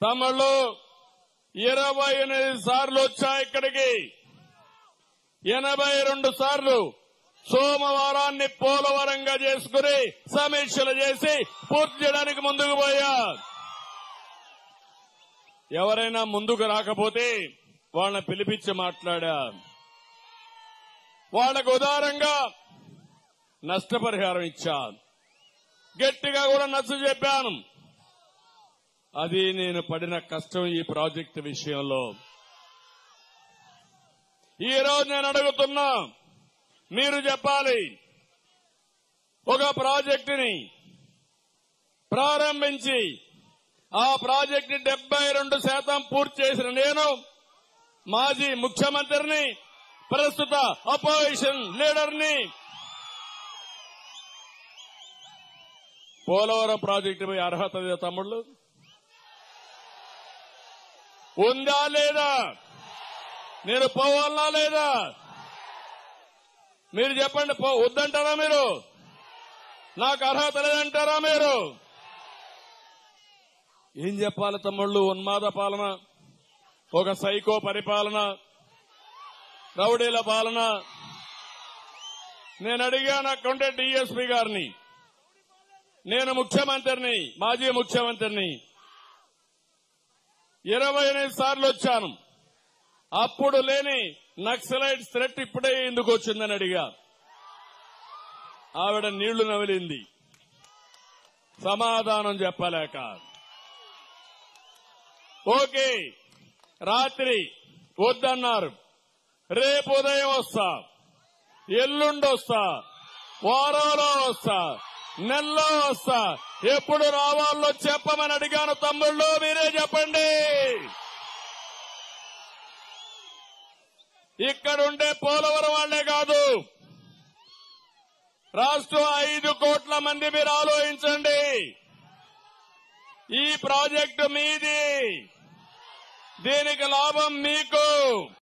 తమిళ్ళు ఇరవై ఎనిమిది సార్లు వచ్చా ఇక్కడికి ఎనభై రెండు సార్లు సోమవారాన్ని పోలవరంగా చేసుకుని సమీక్షలు చేసి పూర్తి చేయడానికి ముందుకు పోయా ఎవరైనా ముందుకు రాకపోతే వాళ్ళని పిలిపించి మాట్లాడా వాళ్ళకు ఉదారంగా నష్టపరిహారం ఇచ్చా గట్టిగా కూడా నచ్చ చెప్పాను అది నేను పడిన కష్టం ఈ ప్రాజెక్టు విషయంలో ఈ రోజు నేను అడుగుతున్నా మీరు చెప్పాలి ఒక ప్రాజెక్టుని ప్రారంభించి ఆ ప్రాజెక్టు డెబ్బై రెండు శాతం పూర్తి చేసిన నేను మాజీ ముఖ్యమంత్రిని ప్రస్తుత అపోజిషన్ లీడర్ని పోలవరం ప్రాజెక్టుపై అర్హత లేదా తమ్ముళ్ళు ఉందా లేదా నేను పోవాలనా లేదా మీరు చెప్పండి పో వద్దంటారా మీరు నాకు అర్హత లేదంటారా మీరు ఏం చెప్పాలి తమ్ముళ్ళు ఉన్మాద పాలన ఒక సైకో పరిపాలన రౌడీల పాలన నేను అడిగాను అక్కడుంటే డిఎస్పీ గారిని నేను ముఖ్యమంత్రిని మాజీ ముఖ్యమంత్రిని ఇరవై ఎనిమిది సార్లు వచ్చాను అప్పుడు లేని నక్సలైట్స్ థ్రెట్ ఇప్పుడే ఎందుకు వచ్చిందని అడిగా ఆవిడ నీళ్లు నవిలింది సమాధానం చెప్పలేక ఓకే రాత్రి వద్దన్నారు రేపు ఉదయం వస్తా ఎల్లుండి వస్తా వారంలో వస్తా నెలలో వస్తా ఎప్పుడు రావాలో చెప్పమని అడిగాను తమ్ముళ్ళు మీరే చెప్పండి ఇక్కడుండే పోలవరం వాళ్లే కాదు రాష్ట్రం ఐదు కోట్ల మంది మీరు ఆలోచించండి ఈ ప్రాజెక్టు మీది దీనికి లాభం మీకు